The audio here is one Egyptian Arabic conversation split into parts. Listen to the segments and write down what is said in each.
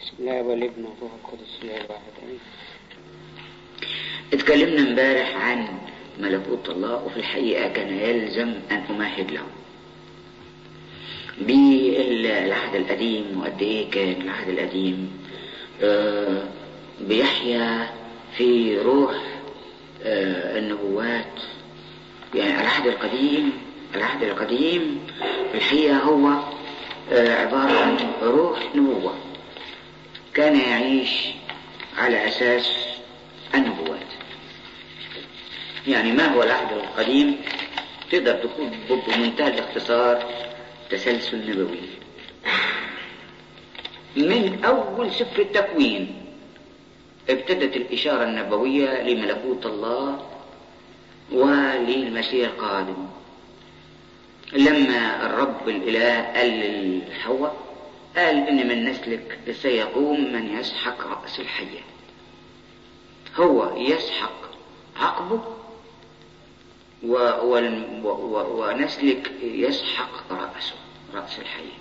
بسم الله والابن والروح القدس الله الواحد امين اتكلمنا امبارح عن ملكوت الله وفي الحقيقة كان يلزم أن أمهد له بالعهد القديم وقد إيه كان العهد القديم آه بيحيا في روح آه النبوات يعني العهد القديم العهد القديم في الحقيقة هو آه عبارة عن روح نبوة كان يعيش على أساس النبوات يعني ما هو العهد القديم تقدر تقول بمنتهى الاختصار تسلسل نبوي من أول سفر التكوين ابتدت الإشارة النبوية لملكوت الله وللمسيح القادم لما الرب الإله قال لحواء قال إن من نسلك سيقوم من يسحق رأس الحية هو يسحق عقبه و و و ونسلك يسحق رأسه رأس الحية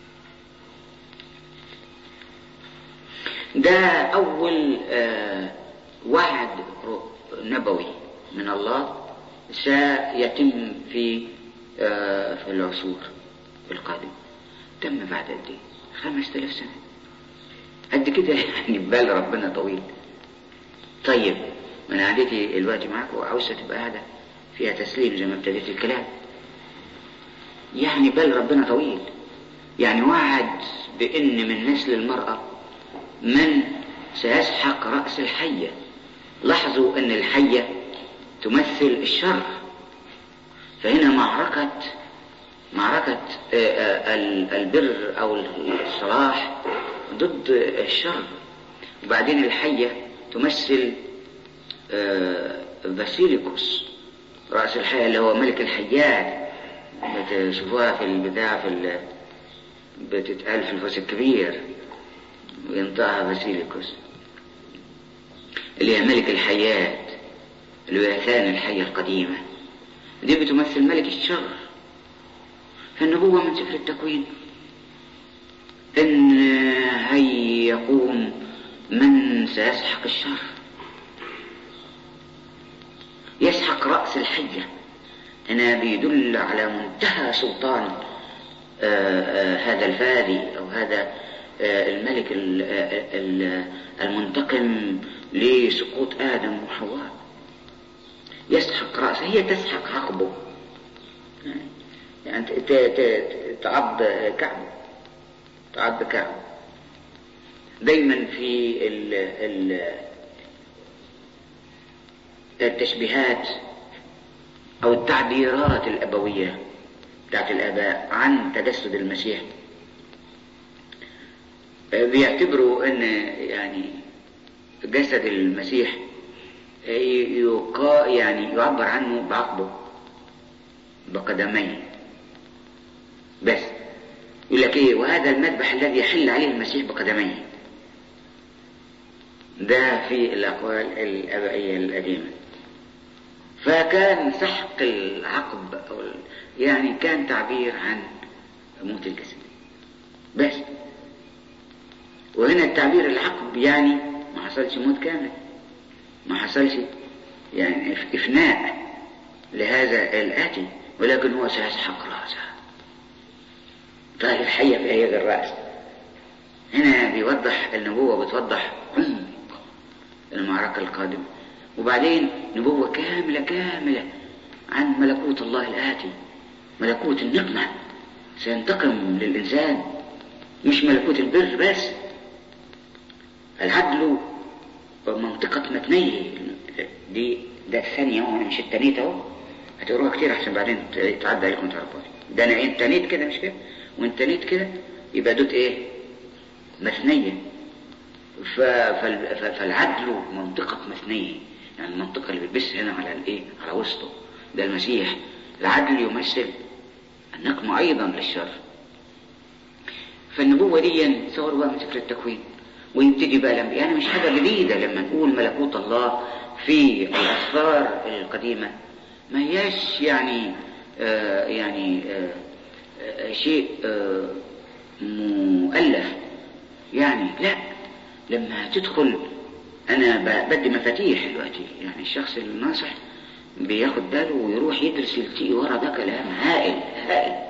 ده أول آه وعد نبوي من الله سيتم في آه في العصور القادمة تم بعد قد ايه؟ خمس تلاف سنة قد كده يعني بال ربنا طويل طيب من قعدتي دلوقتي معاك وعاوزة تبقى قاعدة فيها تسليم زي ما ابتديت الكلام يعني بال ربنا طويل يعني وعد بأن من نسل المرأة من سيسحق رأس الحية لاحظوا أن الحية تمثل الشر فهنا معركة معركة البر أو الصلاح ضد الشر وبعدين الحية تمثل باسيليكوس رأس الحية اللي هو ملك الحيات بتشوفوها في البتاع في ال... بتتقال في الفوس الكبير وينطقها باسيليكوس اللي هي ملك الحيات اللي هي ثاني الحية القديمة دي بتمثل ملك الشر فالنبوة من سفر التكوين إن هيقوم من سيسحق الشر يسحق رأس الحية هنا بيدل على منتهى سلطان آآ آآ هذا الفادي أو هذا الملك المنتقم لسقوط آدم وحواء يسحق رأسه هي تسحق عقبه يعني تعض كعبه تعض كعبه دايما في ال ال التشبيهات أو التعبيرات الأبوية بتاعت الآباء عن تجسد المسيح بيعتبروا أن يعني جسد المسيح يقا يعني يعبر عنه بعقبه بقدميه بس يقول لك ايه وهذا المذبح الذي يحل عليه المسيح بقدميه ده في الأقوال الآبائية القديمة فكان سحق العقب أو يعني كان تعبير عن موت الجسد بس وهنا التعبير العقب يعني ما حصلش موت كامل ما حصلش يعني إفناء لهذا الآتي ولكن هو سيسحق رأسه طيب الحية في هيئة الرأس هنا بيوضح النبوة بتوضح عمق المعركة القادمة وبعدين نبوة كاملة كاملة عن ملكوت الله الآتي ملكوت النقمة سينتقم للإنسان مش ملكوت البر بس العدل منطقة متنيه دي ده الثانية وانا مش التانيت اهو هتقروها كتير عشان بعدين تعدي عليكم تعرفوها ده انا ايه تانيت كده مش كده وانت تانيت كده يبقى دوت ايه مثنية فالعدل منطقة مثنية يعني المنطقة اللي بتبث هنا على الايه على وسطه ده المسيح العدل يمثل النقم ايضا للشر فالنبوة دي تصور بقى من سفر التكوين ويبتدي بقى لما يعني مش حاجة جديدة لما نقول ملكوت الله في الأسفار القديمة ما هياش يعني آه يعني آه آه شيء آه مؤلف يعني لا لما تدخل أنا ب- بدي مفاتيح دلوقتي يعني الشخص الناصح بياخد باله ويروح يدرس التي ورا ده كلام هائل هائل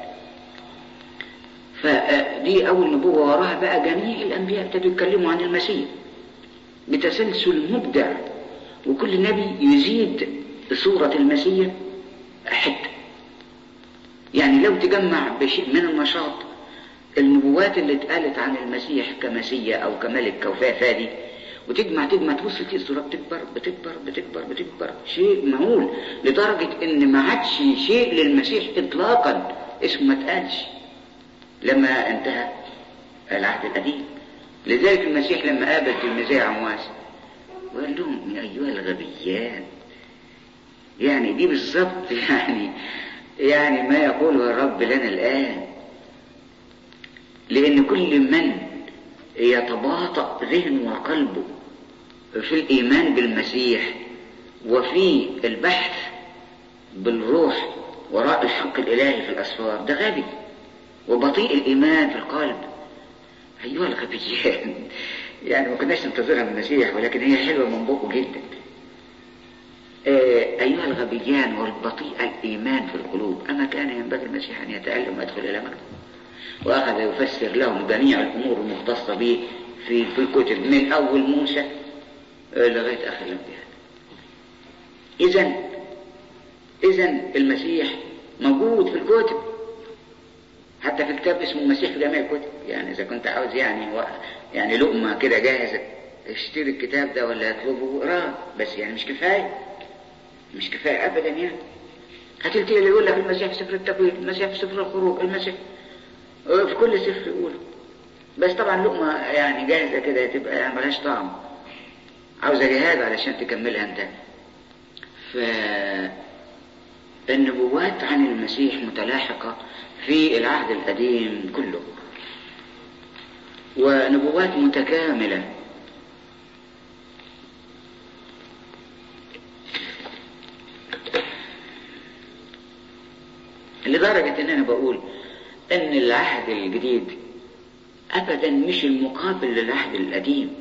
فدي أول نبوة وراها بقى جميع الأنبياء ابتدوا يتكلموا عن المسيح بتسلسل مبدع وكل نبي يزيد صورة المسيح حتة يعني لو تجمع بشيء من النشاط النبوات اللي اتقالت عن المسيح كمسيح أو كملك كوفافادي وتجمع تجمع تبص تلاقي الصورة بتكبر بتكبر بتكبر بتكبر شيء مهول لدرجة إن ما عادش شيء للمسيح إطلاقا اسمه ما اتقالش لما انتهى العهد القديم لذلك المسيح لما قابل تلميذي عمواس وقال لهم يا أيها الغبيان يعني دي بالظبط يعني يعني ما يقوله الرب لنا الآن لأن كل من يتباطأ ذهنه وقلبه في الإيمان بالمسيح وفي البحث بالروح وراء الحق الإلهي في الأسفار ده غبي وبطيء الإيمان في القلب أيها الغبيان يعني ما كناش ننتظرها من المسيح ولكن هي حلوة من بقه جدا آه، أيها الغبيان والبطيء الإيمان في القلوب أما كان ينبغي المسيح أن يتألم ويدخل إلى مكتب وأخذ يفسر لهم جميع الأمور المختصة به في في الكتب من أول موسى آه، لغاية آخر الأنبياء إذا إذا المسيح موجود في الكتب حتى في كتاب اسمه المسيح في جميع الكتب يعني إذا كنت عاوز يعني و... يعني لقمة كده جاهزة اشتري الكتاب ده ولا اطلبه واقراه بس يعني مش كفاية مش كفاية أبدا يعني هتلتقي اللي يقول لك المسيح في سفر التكوين المسيح في سفر الخروج المسيح في كل سفر يقوله بس طبعا لقمة يعني جاهزة كده تبقى يعني ملهاش طعم عاوزة جهاد علشان تكملها انت فالنبوات عن المسيح متلاحقة في العهد القديم كله ونبوات متكاملة لدرجة ان انا بقول ان العهد الجديد ابدا مش المقابل للعهد القديم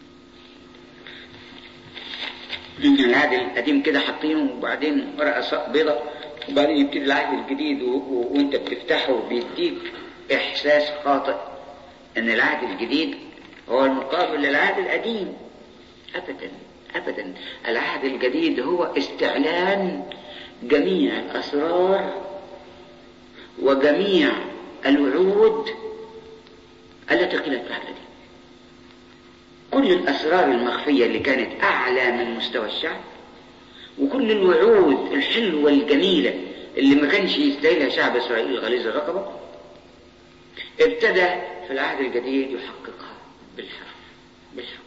العهد القديم كده حاطينه وبعدين ورقة بيضاء وبعدين يبتدي العهد الجديد و... و... وانت بتفتحه بيديك احساس خاطئ ان العهد الجديد هو المقابل للعهد القديم ابدا ابدا العهد الجديد هو استعلان جميع الاسرار وجميع الوعود التي قيلت في العهد القديم كل الاسرار المخفيه اللي كانت اعلى من مستوى الشعب وكل الوعود الحلوة الجميلة اللي ما كانش يستاهلها شعب إسرائيل غليظ الرقبة ابتدى في العهد الجديد يحققها بالحرف بالحق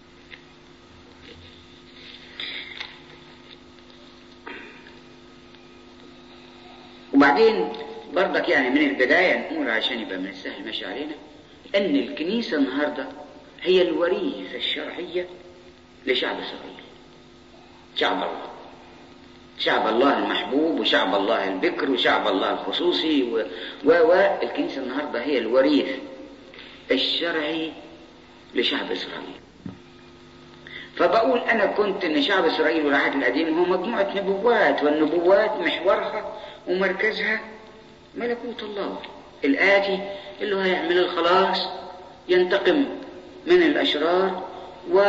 وبعدين برضك يعني من البداية نقول عشان يبقى من السهل ماشي علينا أن الكنيسة النهاردة هي الوريثة الشرعية لشعب إسرائيل شعب الله شعب الله المحبوب وشعب الله البكر وشعب الله الخصوصي و و والكنيسة النهاردة هي الوريث الشرعي لشعب إسرائيل فبقول أنا كنت إن شعب إسرائيل والعهد القديم هو مجموعة نبوات والنبوات محورها ومركزها ملكوت الله الآتي اللي هو هيعمل الخلاص ينتقم من الأشرار و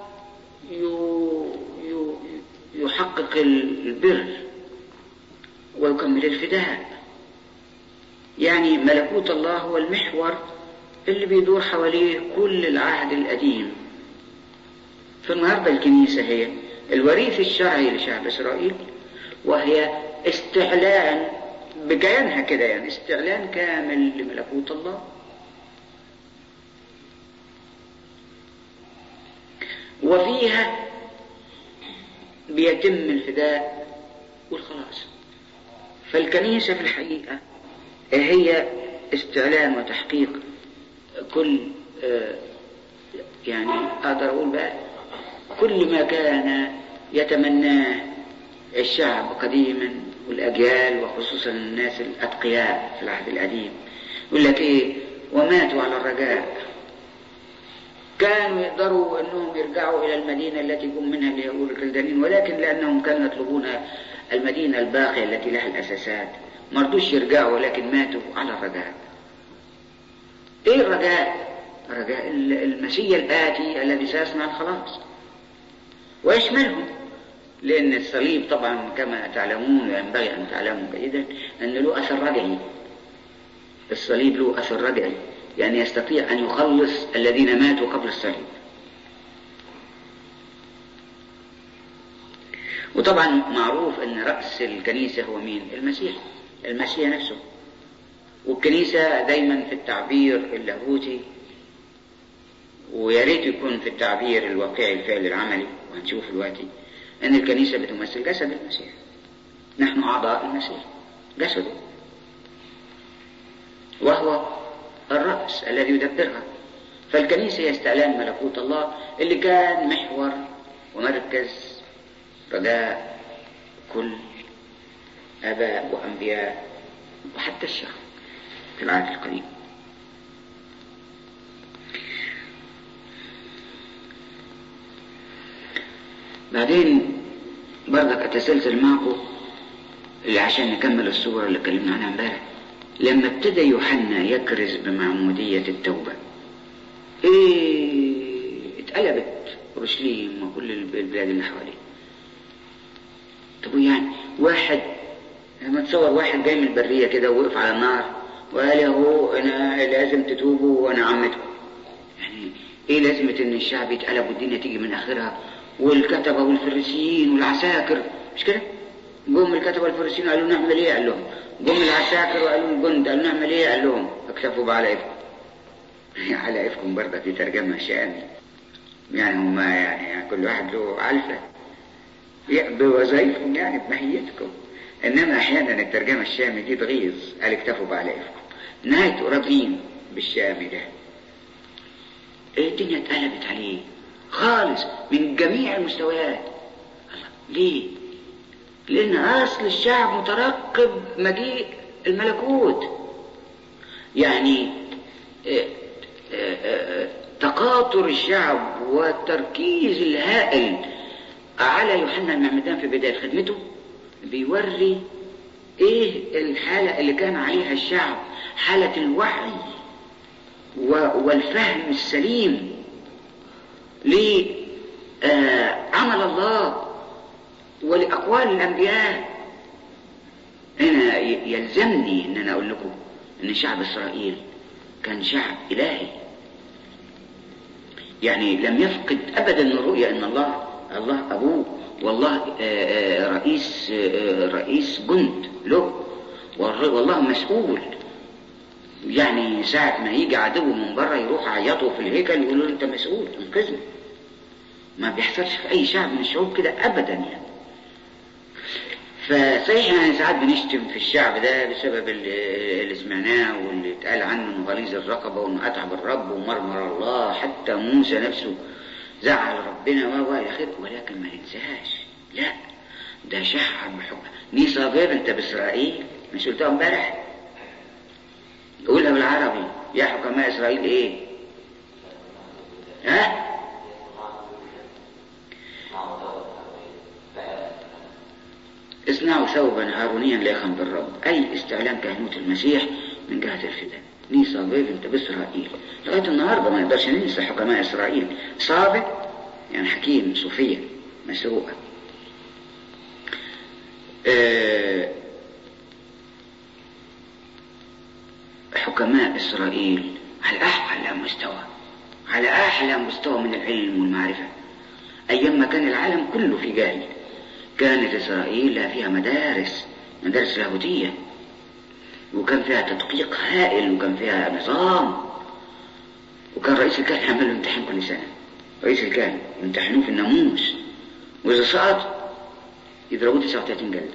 يحقق البر ويكمل الفداء يعني ملكوت الله هو المحور اللي بيدور حواليه كل العهد القديم فالنهاردة الكنيسة هي الوريث الشرعي لشعب إسرائيل وهي استعلان بكيانها كده يعني استعلان كامل لملكوت الله وفيها بيتم الفداء والخلاص فالكنيسة في الحقيقة هي استعلان وتحقيق كل يعني أقدر أقول بقى كل ما كان يتمناه الشعب قديما والأجيال وخصوصا الناس الأتقياء في العهد القديم يقول لك إيه وماتوا على الرجاء كانوا يقدروا أنهم يرجعوا إلى المدينة التي يكون منها اليهود الكلدانيين ولكن لأنهم كانوا يطلبون المدينة الباقية التي لها الأساسات ما رضوش يرجعوا ولكن ماتوا على الرجاء إيه الرجاء؟ رجاء المسيح الآتي الذي سيصنع الخلاص ويشملهم لأن الصليب طبعا كما تعلمون وينبغي أن تعلموا جيدا أن له أثر رجعي الصليب له أثر رجعي يعني يستطيع أن يخلص الذين ماتوا قبل الصليب وطبعا معروف أن رأس الكنيسة هو مين؟ المسيح المسيح نفسه والكنيسة دايما في التعبير اللاهوتي ويا ريت يكون في التعبير الواقعي الفعل العملي وهنشوف دلوقتي ان الكنيسه بتمثل جسد المسيح نحن اعضاء المسيح جسده وهو الراس الذي يدبرها فالكنيسه هي استعلان ملكوت الله اللي كان محور ومركز رجاء كل اباء وانبياء وحتى الشعب في العهد القديم بعدين برضك اتسلسل معكم اللي عشان نكمل الصورة اللي اتكلمنا عنها امبارح لما ابتدى يوحنا يكرز بمعمودية التوبة ايه اتقلبت اورشليم وكل البلاد اللي حواليه طب يعني واحد لما تصور واحد جاي من البرية كده ووقف على النار وقال اهو انا لازم تتوبوا وانا عمتكم يعني ايه لازمة ان الشعب يتقلب والدنيا تيجي من اخرها والكتبة والفريسيين والعساكر مش كده؟ جم الكتبة والفريسيين قالوا نعمل ايه؟ قال لهم جم العساكر وقالوا الجند قالوا نعمل ايه؟ قال لهم اكتفوا بعلائفكم علائفكم برضه دي ترجمة شامي يعني هم يعني, يعني كل واحد له علفة بوظائفهم يعني بماهيتكم انما احيانا الترجمة الشامي دي تغيظ قال اكتفوا بعلائفكم نهايته راضيين بالشامي ده الدنيا اتقلبت عليه خالص من جميع المستويات ليه لان اصل الشعب مترقب مجيء الملكوت يعني تقاطر الشعب والتركيز الهائل على يوحنا المعمدان في بداية خدمته بيوري ايه الحالة اللي كان عليها الشعب حالة الوعي والفهم السليم لعمل الله ولأقوال الأنبياء هنا يلزمني أن أنا أقول لكم أن شعب إسرائيل كان شعب إلهي يعني لم يفقد أبدا الرؤية أن الله الله أبوه والله رئيس رئيس جند له والله مسؤول يعني ساعة ما يجي عدو من بره يروح يعيطوا في الهيكل يقولوا له انت مسؤول انقذني ما بيحصلش في اي شعب من الشعوب كده ابدا يعني فصحيح يعني ساعات بنشتم في الشعب ده بسبب اللي, اللي سمعناه واللي اتقال عنه انه غليظ الرقبه وانه اتعب الرب ومرمر الله حتى موسى نفسه زعل ربنا و الى اخره ولكن ما ننساهاش لا ده شعب حب نيسا فير انت باسرائيل مش قلتها امبارح قولها بالعربي يا حكماء اسرائيل ايه ها اصنعوا ثوبا هارونيا ليخن بالرب اي استعلان كهنوت المسيح من جهه الفداء نيسا فيف انت باسرائيل لغايه النهارده ما نقدرش ننسى حكماء اسرائيل صابت يعني حكيم صوفيه مسروقه أه حكماء إسرائيل على أعلى مستوى على أعلى مستوى من العلم والمعرفة أيام ما كان العالم كله في جاهل كانت إسرائيل لها فيها مدارس مدارس لاهوتية وكان فيها تدقيق هائل وكان فيها نظام وكان رئيس الكهنة يعمل له امتحان كل سنة رئيس الكهنة يمتحنوه في الناموس وإذا سقط يضربوه 39 جلدة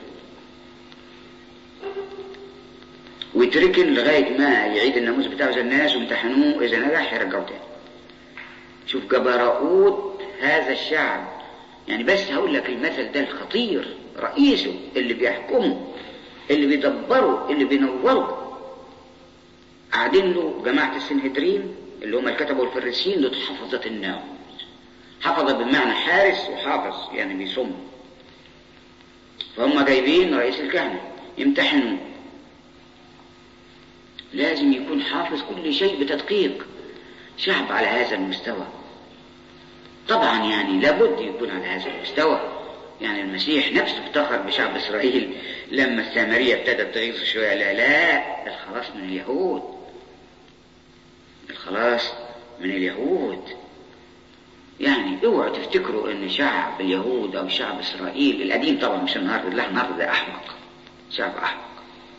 ويتركن لغاية ما يعيد الناموس بتاعه زي الناس وامتحنوه إذا نجح يرجعوه تاني شوف جبروت هذا الشعب يعني بس هقول لك المثل ده الخطير رئيسه اللي بيحكمه اللي بيدبره اللي بينوره قاعدين له جماعة السنهدرين اللي هم الكتبة والفريسيين دول حفظة الناموس حفظ بمعنى حارس وحافظ يعني بيصم فهم جايبين رئيس الكهنة يمتحنوا لازم يكون حافظ كل شيء بتدقيق شعب على هذا المستوى طبعا يعني لابد يكون على هذا المستوى يعني المسيح نفسه افتخر بشعب اسرائيل لما السامريه ابتدت تغيظ شويه لا لا الخلاص من اليهود الخلاص من اليهود يعني اوعوا تفتكروا ان شعب اليهود او شعب اسرائيل القديم طبعا مش النهارده لا النهارده ده احمق شعب احمق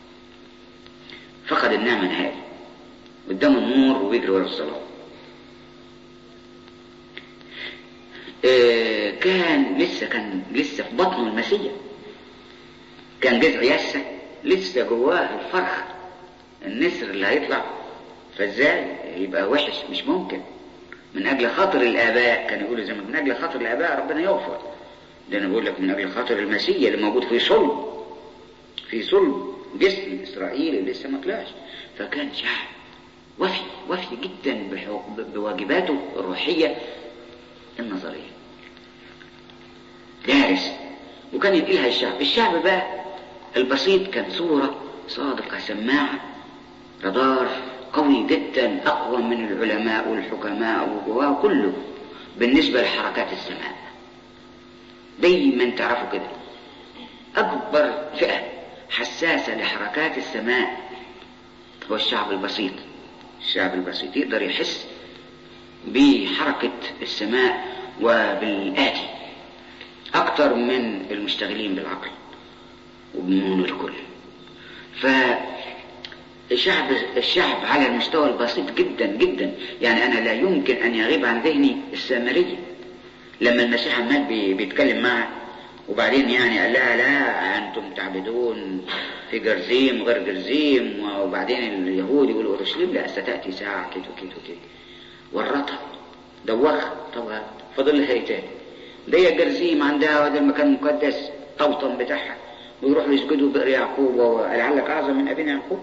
فقد النعمه نهائي قدامه النور وبيجري ورا الصلاه آه كان لسه كان لسه في بطنه المسيح كان جذع يسة لسه جواه الفرخ النسر اللي هيطلع فازاي يبقى وحش مش ممكن من اجل خاطر الاباء كان يقولوا زمان من اجل خاطر الاباء ربنا يغفر ده انا بقول لك من اجل خاطر المسيح اللي موجود في صلب في صلب جسم اسرائيل اللي لسه ما طلعش فكان شعب وفي وفي جدا بواجباته الروحيه النظريه دارس وكان ينقلها الشعب الشعب بقى البسيط كان صورة صادقة سماعة رادار قوي جدا أقوى من العلماء والحكماء وكله بالنسبة لحركات السماء دايما تعرفوا كده أكبر فئة حساسة لحركات السماء هو الشعب البسيط الشعب البسيط يقدر يحس بحركة السماء وبالآتي أكثر من المشتغلين بالعقل وبمنون الكل فالشعب الشعب على المستوى البسيط جدا جدا يعني أنا لا يمكن أن يغيب عن ذهني السامرية لما المسيح عمال بيتكلم معه وبعدين يعني قال لها لا أنتم تعبدون في جرزيم غير جرزيم وبعدين اليهود يقولوا أورشليم لا ستأتي ساعة كده وكده وكده ورطها دوخها طبعا فضل لها تاني دي جرزيم عندها هذا المكان المقدس طوطن بتاعها ويروحوا يسجدوا بئر يعقوب ولعلك اعظم من ابينا يعقوب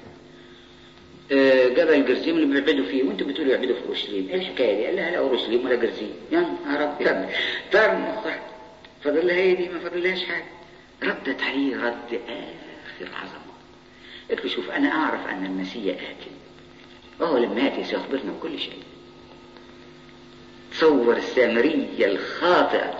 آه جبل جرزيم اللي بيعبدوا فيه وانتم بتقولوا يعبدوا في اورشليم ايه الحكايه دي؟ قال لها لا اورشليم ولا جرزيم يا نهار ابيض طار مخها فضل لها هي دي ما فضلهاش حاجه ردت عليه رد اخر عظمه قلت له شوف انا اعرف ان المسيح اتي وهو لما ياتي سيخبرنا بكل شيء تصور السامرية الخاطئة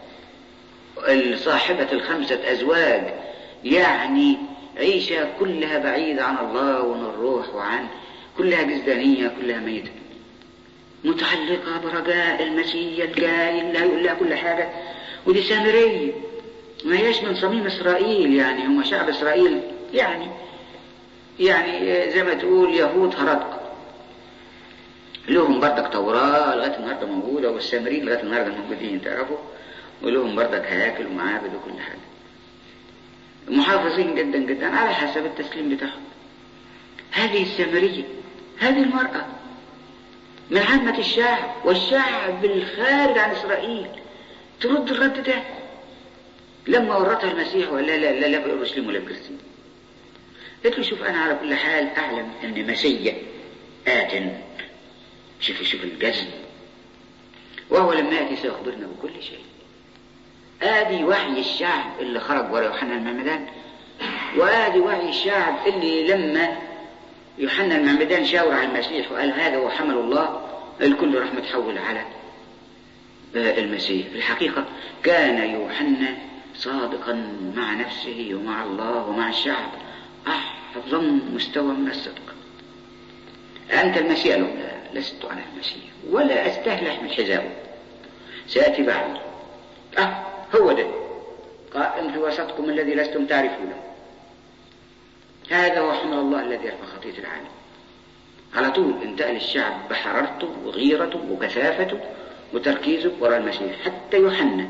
صاحبة الخمسة أزواج يعني عيشة كلها بعيدة عن الله وعن الروح وعن كلها جزدانية كلها ميتة متعلقة برجاء المسيح الجاي اللي هيقول لها كل حاجة ودي سامرية ما هياش من صميم إسرائيل يعني هم شعب إسرائيل يعني يعني زي ما تقول يهود هرطق لهم بردك توراة لغاية النهاردة موجودة والسامريين لغاية النهاردة موجودين تعرفوا ولهم بردك هياكل ومعابد وكل حاجة محافظين جدا جدا على حسب التسليم بتاعهم هذه السامرية هذه المرأة من عامة الشعب والشعب الخارج عن إسرائيل ترد الرد ده لما ورطها المسيح ولا لا لا لا في اورشليم ولا في جرسيم قلت له شوف انا على كل حال اعلم ان مسيا آت شوف شوف الجزم وهو لما يأتي سيخبرنا بكل شيء آدي وحي الشعب اللي خرج ورا يوحنا المعمدان وآدي وحي الشعب اللي لما يوحنا المعمدان شاور على المسيح وقال هذا هو حمل الله الكل راح متحول على المسيح في الحقيقة كان يوحنا صادقا مع نفسه ومع الله ومع الشعب أعظم مستوى من الصدق أنت المسيح لا لست أنا المسيح ولا أستهلح من حذائه سيأتي بعد أه هو ده قائم في وسطكم الذي لستم تعرفونه هذا هو حمل الله الذي يرفع خطية العالم على طول انتقل الشعب بحرارته وغيرته وكثافته وتركيزه وراء المسيح حتى يوحنا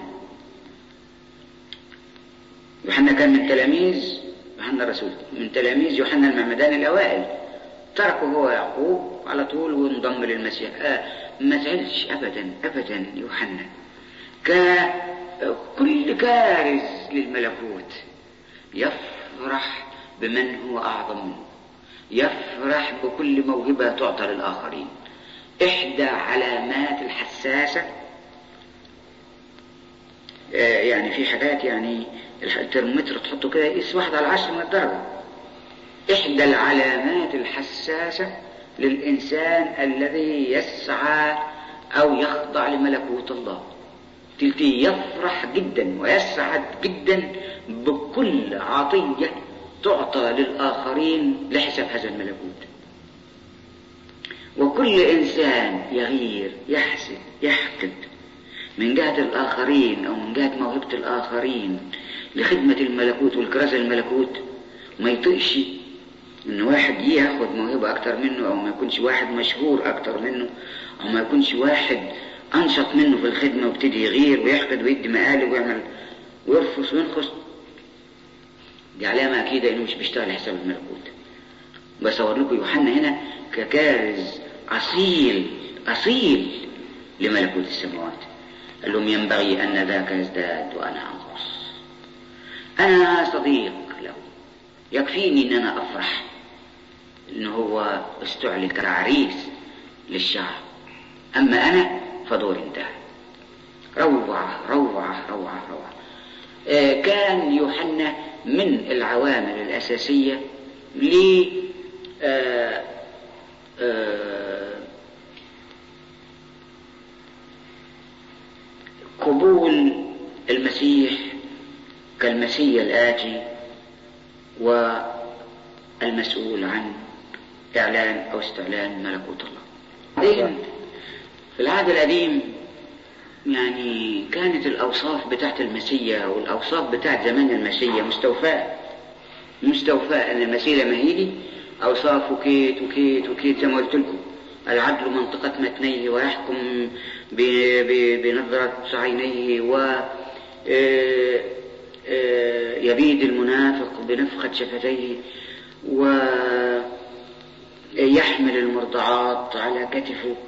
يوحنا كان من تلاميذ يوحنا الرسول من تلاميذ يوحنا المعمدان الأوائل تركه هو يعقوب على طول وانضم للمسيح آه ما زعلش أبدا أبدا يوحنا كل كارز للملكوت يفرح بمن هو أعظم منه يفرح بكل موهبة تعطى للآخرين إحدى علامات الحساسة آه، يعني في حاجات يعني الترمومتر تحطه كده يقيس واحد على عشرة من الدرجة إحدى العلامات الحساسة للإنسان الذي يسعى أو يخضع لملكوت الله تلتي يفرح جدا ويسعد جدا بكل عطية تعطى للآخرين لحساب هذا الملكوت وكل إنسان يغير يحسد يحقد من جهة الآخرين أو من جهة موهبة الآخرين لخدمة الملكوت والكرازة الملكوت ما يطيقش إن واحد ياخد موهبة أكتر منه أو ما يكونش واحد مشهور أكتر منه أو ما يكونش واحد أنشط منه في الخدمة وابتدي يغير ويحقد ويدي مقالب ويعمل ويرفص وينخص دي علامة أكيدة إنه مش بيشتغل حساب الملكوت بصور لكم يوحنا هنا ككارز أصيل أصيل لملكوت السماوات قال لهم ينبغي أن ذاك يزداد وأنا أنقص أنا صديق له يكفيني أن أنا أفرح إن هو استعلن كعريس للشعب أما أنا فدور انتهى روعة روعة روعة روعة آه كان يوحنا من العوامل الأساسية ل آه آه قبول المسيح كالمسيح الآتي والمسؤول عن إعلان أو استعلان ملكوت الله بعدين في العهد القديم يعني كانت الأوصاف بتاعت المسيح والأوصاف بتاعت زمان المسيح مستوفاة مستوفاة أن المسيح لما يجي أوصافه كيت وكيت وكيت زي ما قلت لكم العدل منطقة متنيه ويحكم بنظرة عينيه و يبيد المنافق بنفخة شفتيه ويحمل المرضعات على كتفه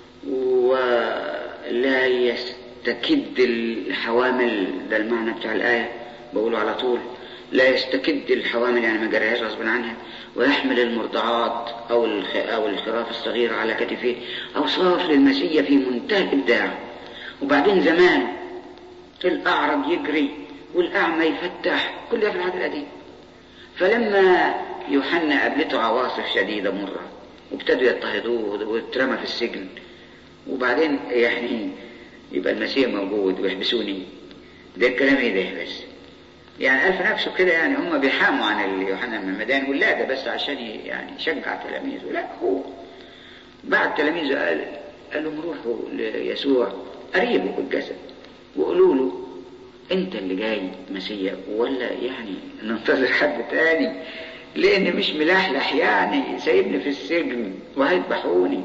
ولا يستكد الحوامل ده المعنى بتاع الآية بقوله على طول لا يستكد الحوامل يعني ما جريهاش غصب عنها ويحمل المرضعات أو أو الخراف الصغير على كتفيه أوصاف للمسيح في منتهى الإبداع وبعدين زمان الأعرج يجري والأعمى يفتح كل ده في العهد القديم فلما يوحنا قابلته عواصف شديدة مرة وابتدوا يضطهدوه واترمى في السجن وبعدين يعني يبقى المسيح موجود ويحبسوني ده الكلام ايه ده بس يعني ألف نفسه كده يعني هم بيحاموا عن يوحنا من المدان ولا ده بس عشان يعني يشجع تلاميذه لا هو بعد تلاميذه قال قال لهم روحوا ليسوع قريبه بالجسد وقولوا له انت اللي جاي مسيح ولا يعني ننتظر حد تاني لان مش ملحلح يعني سايبني في السجن وهيذبحوني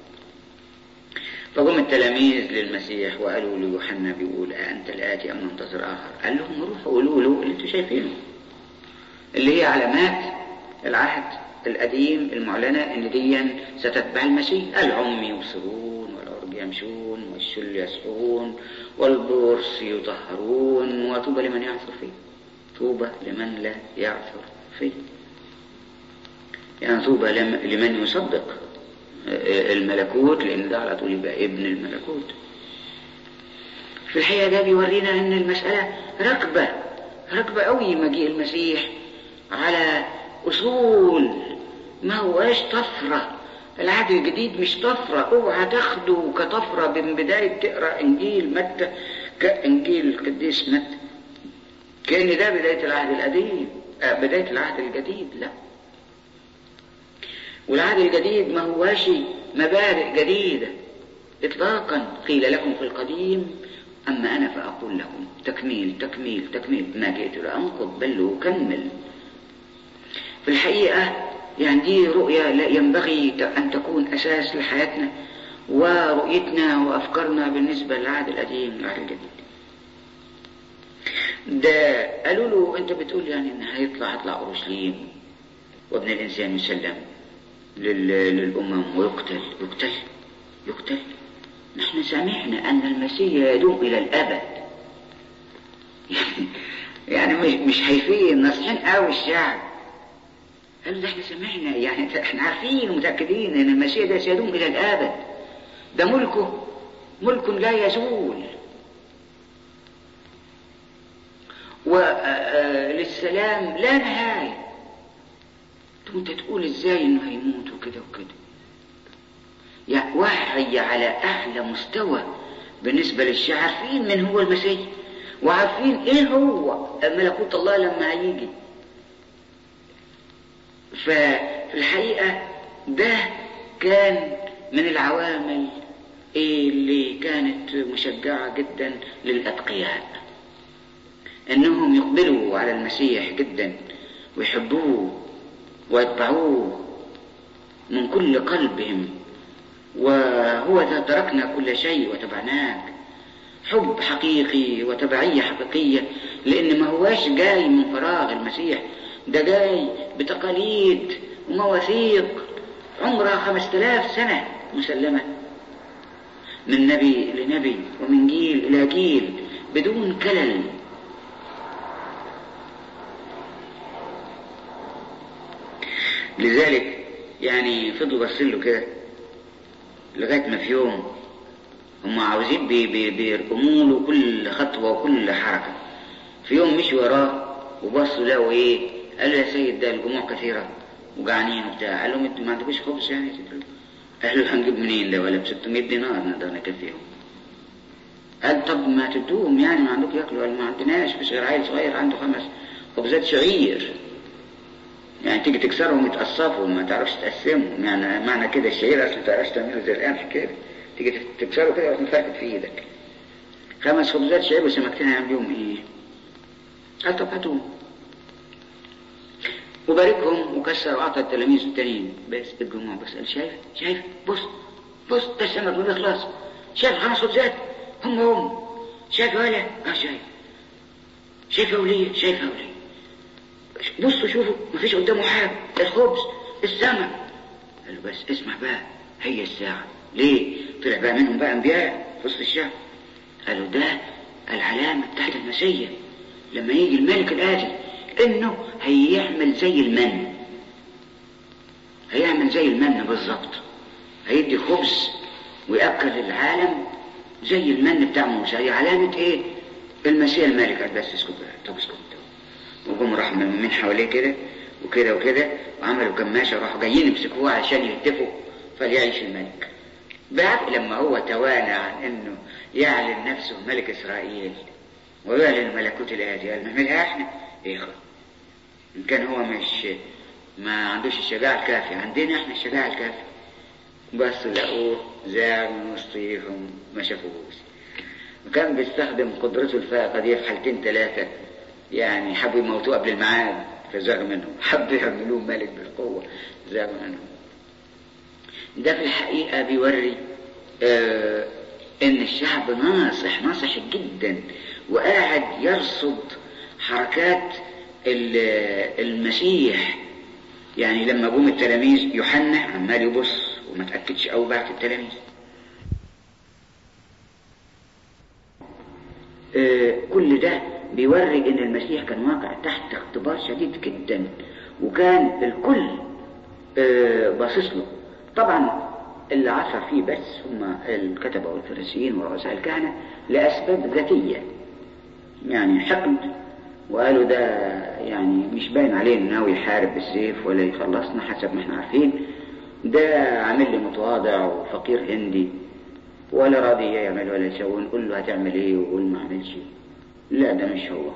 فقام التلاميذ للمسيح وقالوا له يوحنا بيقول أنت الآتي أم ننتظر آخر قال لهم روحوا قولوا له اللي انتوا شايفينه اللي هي علامات العهد القديم المعلنة إن دي ستتبع المسيح العمي يبصرون والعرج يمشون والشل يسحون والبرص يطهرون وطوبى لمن يعثر فيه طوبى لمن لا يعثر فيه يعني طوبى لمن يصدق الملكوت لأن ده على طول يبقى ابن الملكوت في الحقيقة ده بيورينا أن المسألة ركبة ركبة قوي مجيء المسيح على أصول ما هواش طفرة العهد الجديد مش طفرة اوعى تاخده كطفرة من بداية تقرأ إنجيل متى كإنجيل القديس متى كأن ده بداية العهد القديم بداية العهد الجديد لا والعهد الجديد ما هواش مبادئ جديدة إطلاقا قيل لكم في القديم أما أنا فأقول لكم تكميل تكميل تكميل ما جئت لأنقض بل أكمل في الحقيقة يعني دي رؤية ينبغي أن تكون أساس لحياتنا ورؤيتنا وأفكارنا بالنسبة للعهد القديم والعهد الجديد ده قالوا له أنت بتقول يعني إن هيطلع هيطلع أورشليم وابن الإنسان يسلم للأمم ويقتل يقتل يقتل نحن سمعنا أن المسيح يدوم إلى الأبد يعني مش مش هيفين ناصحين قوي الشعب قالوا ده احنا سمعنا يعني احنا عارفين ومتأكدين ان المسيح ده سيدوم إلى الأبد ده ملكه ملك لا يزول وللسلام لا نهاية وانت تقول ازاي انه هيموت وكده وكده يعني وحي على اعلى مستوى بالنسبة للشيعة عارفين من هو المسيح وعارفين ايه هو ملكوت الله لما هيجي ففي الحقيقة ده كان من العوامل اللي كانت مشجعة جدا للأتقياء انهم يقبلوا على المسيح جدا ويحبوه ويتبعوه من كل قلبهم وهو ذا تركنا كل شيء وتبعناك حب حقيقي وتبعية حقيقية لأن ما هواش جاي من فراغ المسيح ده جاي بتقاليد ومواثيق عمرها خمسة آلاف سنة مسلمة من نبي لنبي ومن جيل إلى جيل بدون كلل لذلك يعني فضلوا بصين كده لغاية ما في يوم هم عاوزين بي بي بيرقموا له كل خطوة وكل حركة في يوم مشي وراه وبصوا لقوا ايه قال له يا سيد ده الجموع كثيرة وجعانين وبتاع قال لهم انتوا ما عندكوش خبز يعني تدلوا قال له هنجيب منين ده ولا ب 600 دينار نقدر نكفيهم قال طب ما تدوهم يعني ما عندكم ياكلوا قال ما عندناش مش غير عيل صغير عنده خمس خبزات شعير يعني تيجي تكسرهم يتقصفوا ما تعرفش تقسمهم يعني معنى كده الشعير اصل ما تعرفش تعمله زي القمح كده تيجي تكسره كده وتنفركت في ايدك خمس خبزات شعير وسمكتين هيعمل بيهم ايه؟ قال طب هاتوهم وباركهم وكسر وأعطى التلاميذ التانيين بس الجموع بس قال شايف شايف بص بص ده السمك ما بيخلص شايف خمس خبزات هم هم شايف ولا اه شايف شايف أولية شايف أولية بصوا شوفوا مفيش قدامه حاجة الخبز السمك قال له بس اسمع بقى هي الساعة ليه طلع بقى منهم بقى انبياء في وسط الشعب قالوا ده العلامة بتاعت المسيح لما يجي الملك الآتي انه هيعمل زي المن هيعمل زي المن بالظبط هيدي خبز ويأكل العالم زي المن بتاع موسى هي علامة ايه المسيح الملك قال بس اسكت بقى طب اسكت وجم راح من حواليه كده وكده وكده وعملوا كماشة راحوا جايين يمسكوه عشان يهتفوا فليعيش الملك بعد لما هو توانى عن انه يعلن نفسه ملك اسرائيل ويعلن ملكوت الآتي قال نعملها احنا ايه خد ان كان هو مش ما عندوش الشجاعة الكافية عندنا احنا الشجاعة الكافية بس لقوه زاغ من وسطيهم ما شافوهوش وكان بيستخدم قدرته الفائقة دي في حالتين ثلاثة يعني حبوا يموتوه قبل الميعاد فزاغ منهم حبوا يعملوه ملك بالقوة زاغ منهم ده في الحقيقة بيوري آه ان الشعب ناصح ناصح جدا وقاعد يرصد حركات المسيح يعني لما جم التلاميذ يوحنا عمال يبص وما تأكدش أو بعت التلاميذ آه كل ده بيوري ان المسيح كان واقع تحت اختبار شديد جدا وكان الكل آه باصص له طبعا اللي عثر فيه بس هم الكتبة والفريسيين ورؤساء الكهنة لأسباب ذاتية يعني حقد وقالوا ده يعني مش باين عليه انه ناوي يحارب بالسيف ولا يخلصنا حسب ما احنا عارفين ده عامل لي متواضع وفقير هندي ولا راضي يعمل ولا يسوي نقول له هتعمل ايه ويقول ما عملش لا ده مش هو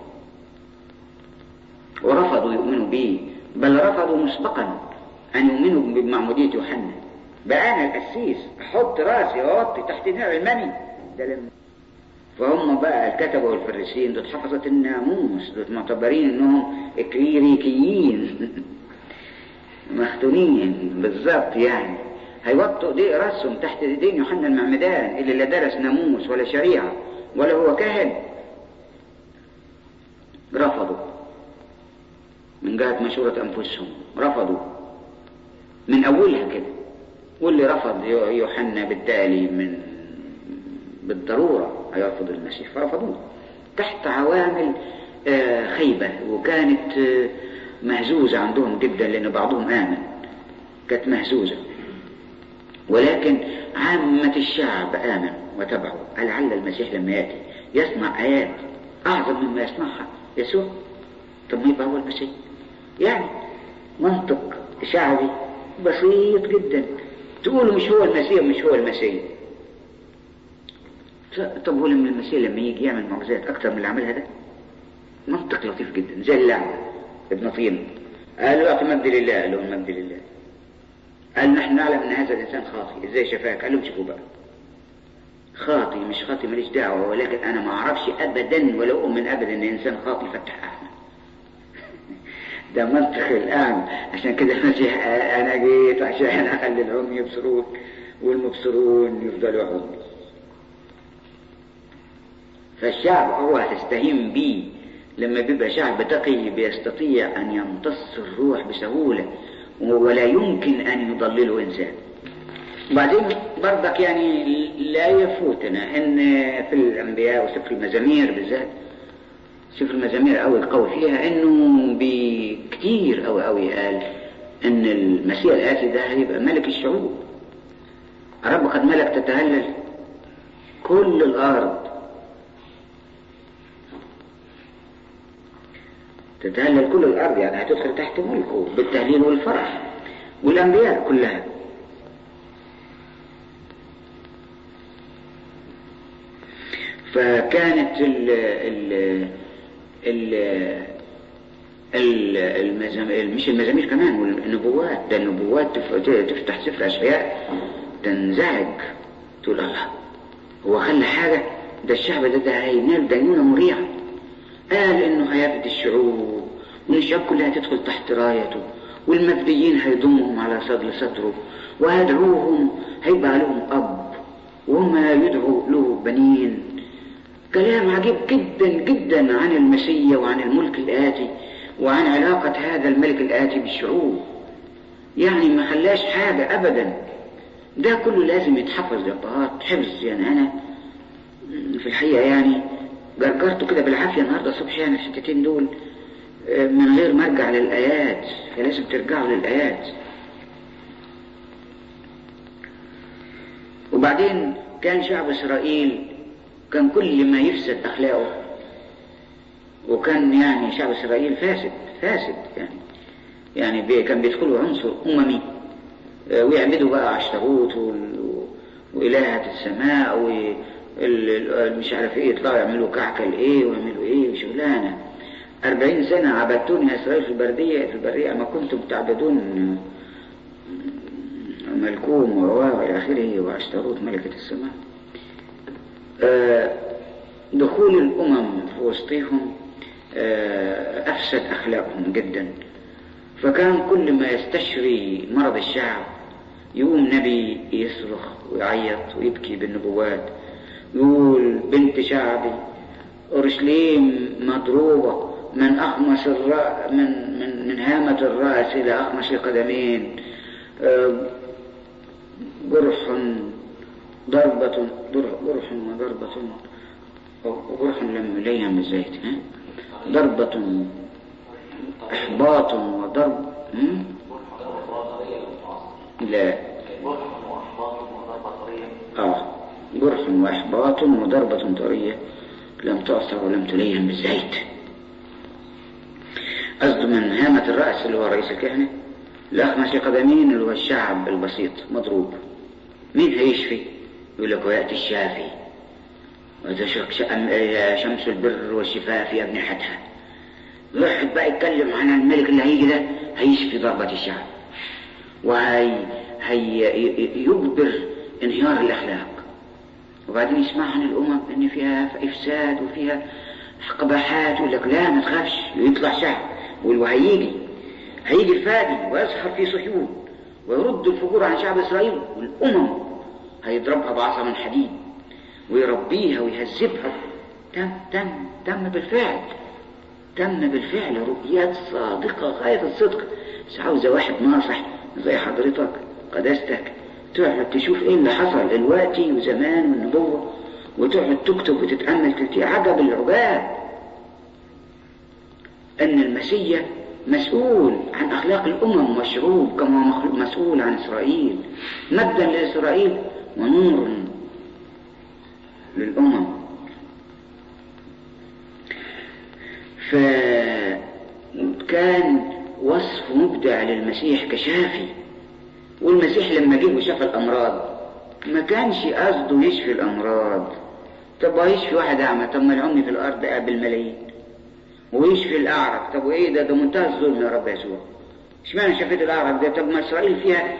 ورفضوا يؤمنوا به بل رفضوا مسبقا ان يؤمنوا بمعمودية يوحنا بقى انا القسيس احط راسي واوطي تحت نار المني ده لما فهم بقى الكتبة والفريسيين دول حفظة الناموس دول معتبرين انهم كليريكيين مختونين بالظبط يعني هيوطوا ايديه راسهم تحت ايدين يوحنا المعمدان اللي لا درس ناموس ولا شريعة ولا هو كاهن رفضوا من جهة مشورة أنفسهم رفضوا من أولها كده واللي رفض يوحنا بالتالي من بالضرورة هيرفض المسيح فرفضوه تحت عوامل خيبة وكانت مهزوزة عندهم جدا لأن بعضهم آمن كانت مهزوزة ولكن عامة الشعب آمن وتبعوا لعل المسيح لما يأتي يصنع آيات أعظم مما يصنعها يسوع طب ما يبقى هو المسيح يعني منطق شعبي بسيط جدا تقولوا مش هو المسيح مش هو المسيح طب هو لما المسيح لما يجي يعمل معجزات أكثر من اللي عملها ده منطق لطيف جدا زي اللعبة ابن طين قال له أعطي مجد لله قال له المجد لله قال نحن نعلم أن هذا الإنسان خاطئ إزاي شفاك قال لهم شوفوا بقى خاطئ مش خاطئ ماليش دعوة ولكن أنا ما أعرفش أبدا ولا أؤمن أبدا أن إنسان خاطئ يفتح أعمى ده منطق الأعمى عشان كده المسيح أنا جيت عشان أخلي العمي يبصرون والمبصرون يفضلوا عمي فالشعب هو هتستهين بيه لما بيبقى شعب تقي بيستطيع أن يمتص الروح بسهولة ولا يمكن أن يضلله إنسان وبعدين برضك يعني لا يفوتنا ان في الانبياء وسفر المزامير بالذات سفر المزامير قوي القوي فيها انه بكتير قوي قوي قال ان المسيح الاتي ده هيبقى ملك الشعوب الرب قد ملك تتهلل كل الارض تتهلل كل الارض يعني هتدخل تحت ملكه بالتهليل والفرح والانبياء كلها فكانت ال ال ال المزامير مش المزامير كمان والنبوات ده النبوات تفتح سفر اشعياء تنزعج تقول الله هو خلى حاجة ده الشعب ده ده هينال دينونة مريعة قال انه هيفد الشعوب وان الشعوب كلها تدخل تحت رايته والمفديين هيضمهم على صدر صدره وهيدعوهم هيبقى لهم اب وهم يدعوا له بنين كلام عجيب جدا جدا عن المسيا وعن الملك الآتي وعن علاقة هذا الملك الآتي بالشعوب يعني ما خلاش حاجة أبدا ده كله لازم يتحفظ يا بهات حفظ يعني أنا في الحقيقة يعني جرجرته كده بالعافية النهاردة الصبح يعني الحتتين دول من غير ما ارجع للآيات فلازم ترجعوا للآيات وبعدين كان شعب إسرائيل كان كل ما يفسد أخلاقه وكان يعني شعب إسرائيل فاسد فاسد يعني يعني بي كان بيدخلوا عنصر أممي ويعبدوا بقى عشتروت وإلهة السماء ومش عارف ايه يطلعوا يعملوا كعكل ايه ويعملوا ايه وشغلانة أربعين سنة عبدتوني يا إسرائيل في البردية في البرية ما كنتم تعبدون ملكوم وإلى آخره وعشتروت ملكة السماء دخول الأمم في وسطهم أفسد أخلاقهم جدا فكان كل ما يستشري مرض الشعب يقوم نبي يصرخ ويعيط ويبكي بالنبوات يقول بنت شعبي أورشليم مضروبة من أخمص الرأس من من من هامة الرأس إلى أخمص القدمين جرح ضربة جرح وضربة وجرح لم ليهم الزيت ضربة إحباط وضرب لا آه جرح وإحباط وضربة طرية لم تعصر ولم تليهم بالزيت قصده من هامة الرأس اللي هو رئيس الكهنة لأخمس القدمين اللي هو الشعب البسيط مضروب مين هيشفي يقول لك ويأتي الشافي وتشرق شمس البر والشفاء في أجنحتها يقعد بقى يتكلم عن الملك اللي هيجي ده هيشفي ضربة الشعب وهي هي يجبر انهيار الأخلاق وبعدين يسمع عن الأمم إن فيها إفساد وفيها قباحات يقول لك لا ما تخافش ويطلع شعب وهيجي هيجي الفادي ويسحر في صهيون ويرد الفجور عن شعب إسرائيل والأمم هيضربها بعصا من حديد ويربيها ويهذبها تم تم تم بالفعل تم بالفعل رؤيات صادقة غاية الصدق بس عاوزة واحد ناصح زي حضرتك قداستك تقعد تشوف ايه اللي حصل دلوقتي وزمان والنبوة وتقعد تكتب وتتأمل تلتي عجب العجاب أن المسيح مسؤول عن أخلاق الأمم والشعوب كما هو مخلوق مسؤول عن إسرائيل مجدا لإسرائيل ونور للأمم فكان وصف مبدع للمسيح كشافي والمسيح لما جه وشاف الأمراض ما كانش قصده يشفي الأمراض طب يشفي واحد أعمى طب ما العمي في الأرض قابل ملايين ويشفي الأعرج طب وإيه ده ده منتهى الظلم يا رب يسوع اشمعنى شفيت الأعرج ده طب ما إسرائيل فيها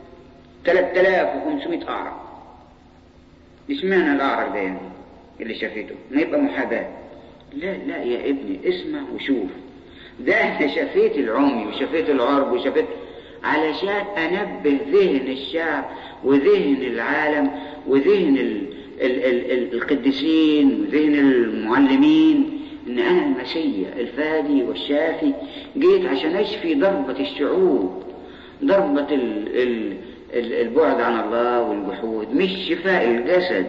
3500 أعرج اشمعنى الأعرج ده يعني اللي شفيته ما يبقى محاباة لا لا يا ابني اسمع وشوف ده انا شفيت العمي وشفيت العرب وشفيت علشان انبه ذهن الشعب وذهن العالم وذهن ال ال ال ال القديسين وذهن المعلمين ان انا المسيح الفادي والشافي جيت عشان اشفي ضربة الشعوب ضربة ال ال ال البعد عن الله والجحود مش شفاء الجسد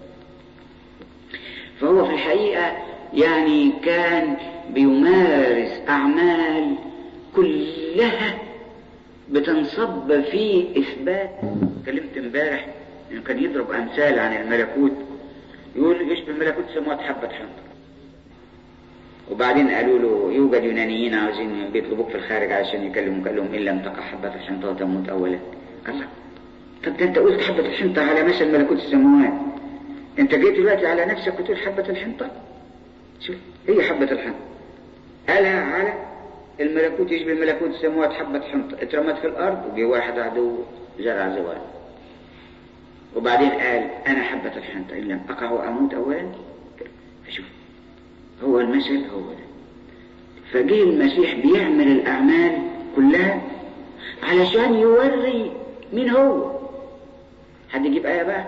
فهو في الحقيقة يعني كان بيمارس أعمال كلها بتنصب في إثبات كلمت امبارح إنه كان يضرب أمثال عن الملكوت يقول يشبه الملكوت سموات حبة حنطة وبعدين قالوا له يوجد يونانيين عاوزين بيطلبوك في الخارج عشان يكلموك قال لهم إن لم تقع حبة الحنطة وتموت أولا قال له طب ده أنت قلت حبة الحنطة على مثل ملكوت السماوات أنت جيت دلوقتي على نفسك وتقول حبة الحنطة شوف هي حبة الحنطة قالها على الملكوت يشبه ملكوت السماوات حبة حنطة اترمت في الأرض وجي واحد عدو زرع زوال وبعدين قال أنا حبة الحنطة إن لم أقع وأموت أولا فشوف هو المثل هو ده فجه المسيح بيعمل الأعمال كلها علشان يوري مين هو حد يجيب آية بقى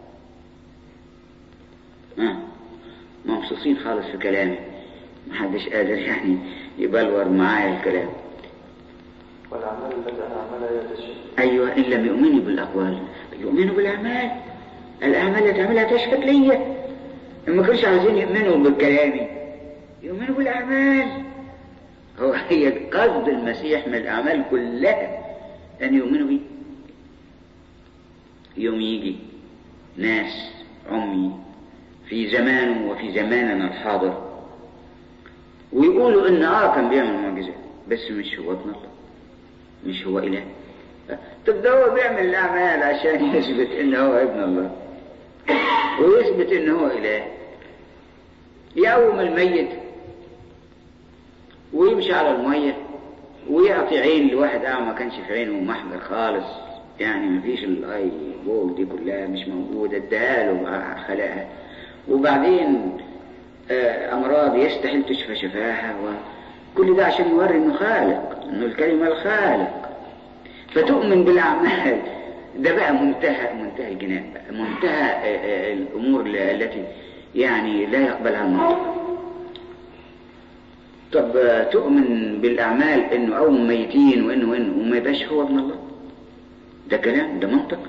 آه. مبسوطين خالص في كلامي محدش قادر يعني يبلور معايا الكلام والأعمال التي أنا أعملها هي تشفي أيوة إن لم يؤمنوا بالأقوال يؤمنوا بالأعمال الأعمال اللي تعملها تشفت ليا ما كانوش عايزين يؤمنوا بكلامي يؤمنوا بالأعمال هو هي قصد المسيح من الأعمال كلها أن يؤمنوا بيه يوم يجي ناس عمي في زمانه وفي زماننا الحاضر ويقولوا ان اه كان بيعمل معجزات بس مش هو ابن الله مش هو اله طب ده هو بيعمل الاعمال عشان يثبت ان هو ابن الله ويثبت ان هو اله يقوم الميت ويمشي على الميه ويعطي عين لواحد اعمى ما كانش في عينه محجر خالص يعني ما فيش الاي بول دي كلها مش موجوده اداها له خلقها وبعدين آه، أمراض يستحيل تشفى شفاها وكل ده عشان يوري إنه خالق إنه الكلمة الخالق فتؤمن بالأعمال ده بقى منتهى منتهى الجنان بقى منتهى آه، آه، الأمور التي يعني لا يقبلها المنطق طب آه، تؤمن بالأعمال إنه أو ميتين وإنه وإنه وما يبقاش هو ابن الله ده كلام ده منطق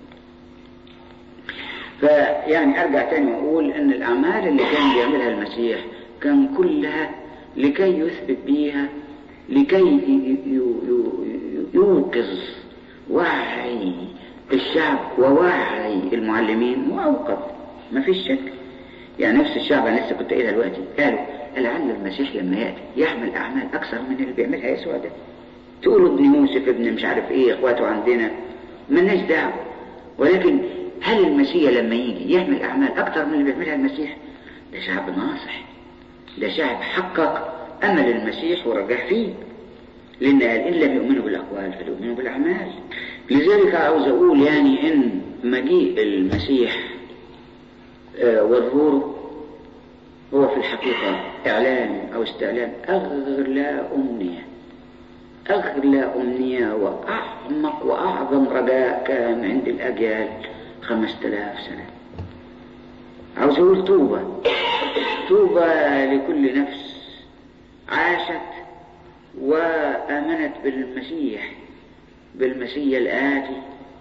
فيعني ارجع تاني واقول ان الاعمال اللي كان بيعملها المسيح كان كلها لكي يثبت بيها لكي ي- ي- ي- يوقظ وعي الشعب ووعي المعلمين واوقظ ما فيش شك يعني نفس الشعب انا لسه كنت قايلها دلوقتي قالوا لعل المسيح لما ياتي يعمل اعمال اكثر من اللي بيعملها يسوع ده تقولوا ابن يوسف ابن مش عارف ايه اخواته عندنا ملناش دعوه ولكن هل المسيح لما يجي يعمل أعمال أكثر من اللي بيعملها المسيح ده شعب ناصح ده شعب حقق أمل المسيح ورجع فيه لأن قال إن لم يؤمنوا بالأقوال فليؤمنوا بالأعمال لذلك عاوز أقول يعني إن مجيء المسيح آه، والظهور هو في الحقيقة إعلان أو استعلان أغلى أمنية أغلى أمنية وأعمق وأعظم رجاء كان عند الأجيال خمسة آلاف سنة عاوز أقول توبة توبة لكل نفس عاشت وآمنت بالمسيح بالمسيح الآتي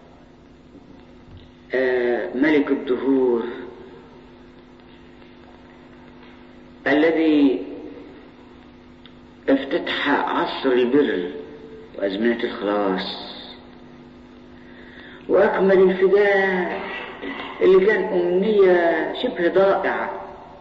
آه، ملك الدهور الذي افتتح عصر عصر البر وأزمنة الخلاص وأكمل الفداء اللي كان أمنية شبه ضائعة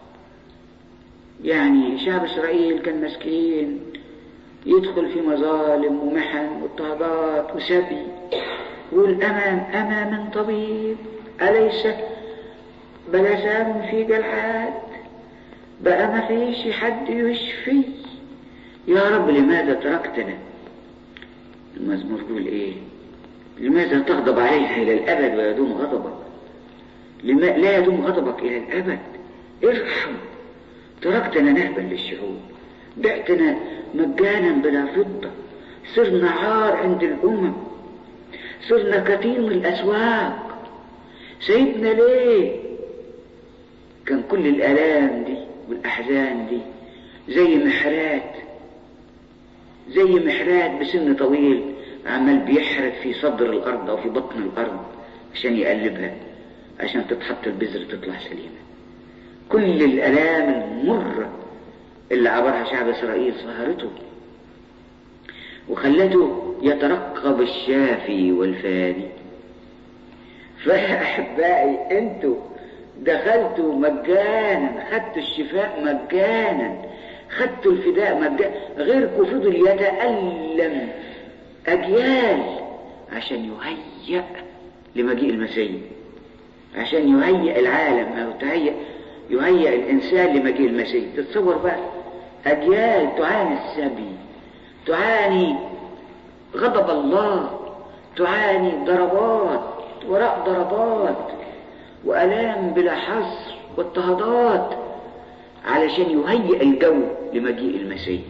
يعني شعب إسرائيل كان مسكين يدخل في مظالم ومحن واضطهادات وسبي والأمام أمام طبيب أليس بلسان في جلحات بقى ما فيش حد يشفي يا رب لماذا تركتنا المزمور يقول ايه لماذا تغضب علينا الى الابد ويدوم غضبك لما لا يدوم غضبك الى الابد ارحم تركتنا نهبا للشعوب بعتنا مجانا بلا فضة صرنا عار عند الأمم صرنا كثير من الأسواق سيبنا ليه كان كل الآلام دي والأحزان دي زي محرات زي محرات بسن طويل عمال بيحرد في صدر الأرض أو في بطن الأرض عشان يقلبها عشان تتحط البذر تطلع سليمة كل الآلام المرة اللي عبرها شعب إسرائيل سهرته وخلته يترقب الشافي والفادي فيا أحبائي أنتوا دخلتوا مجانا خدتوا الشفاء مجانا خدتوا الفداء مجانا غيركم فضل يتألم أجيال عشان يهيأ لمجيء المسيح عشان يهيئ العالم أو تهيئ يهيئ الإنسان لمجيء المسيح تتصور بقى أجيال تعاني السبي تعاني غضب الله تعاني ضربات وراء ضربات وألام بلا حصر واضطهادات علشان يهيئ الجو لمجيء المسيح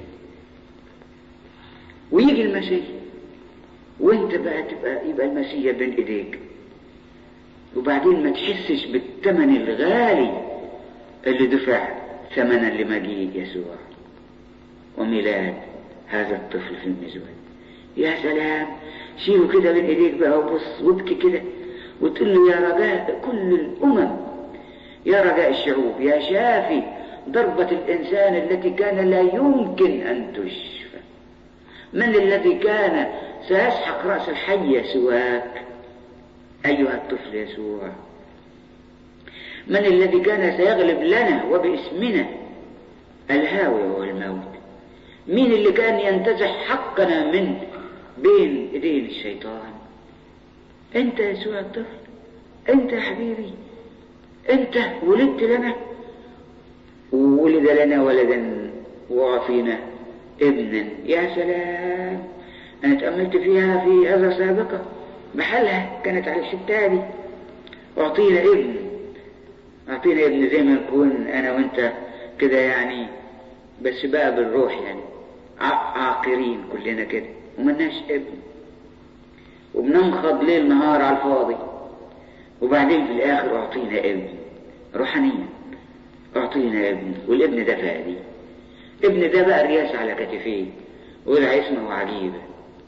ويجي المسيح وانت بقى تبقى يبقى المسيح بين ايديك وبعدين ما تحسش بالثمن الغالي اللي دفع ثمنا لمجيء يسوع وميلاد هذا الطفل في المزود يا سلام شيله كده بين ايديك بقى وبص وابكي كده وتقول له يا رجاء كل الامم يا رجاء الشعوب يا شافي ضربة الإنسان التي كان لا يمكن أن تشفى من الذي كان سيسحق رأس الحية سواك أيها الطفل يسوع من الذي كان سيغلب لنا وباسمنا الهاوي والموت مين اللي كان ينتزع حقنا من بين ايدين الشيطان انت يا يسوع الطفل انت يا حبيبي انت ولدت لنا وولد لنا ولدا وعطينا ابنا يا سلام انا تأملت فيها في أذى سابقة محلها كانت على الشتابي أعطينا ابن أعطينا ابن زي ما نكون أنا وأنت كده يعني بس بقى بالروح يعني عاقرين كلنا كده ومناش ابن وبننخض ليل نهار على الفاضي وبعدين في الآخر أعطينا ابن روحانيا أعطينا ابن والابن ده فادي ابن ده بقى الرياسة على كتفيه ويدعى اسمه عجيبة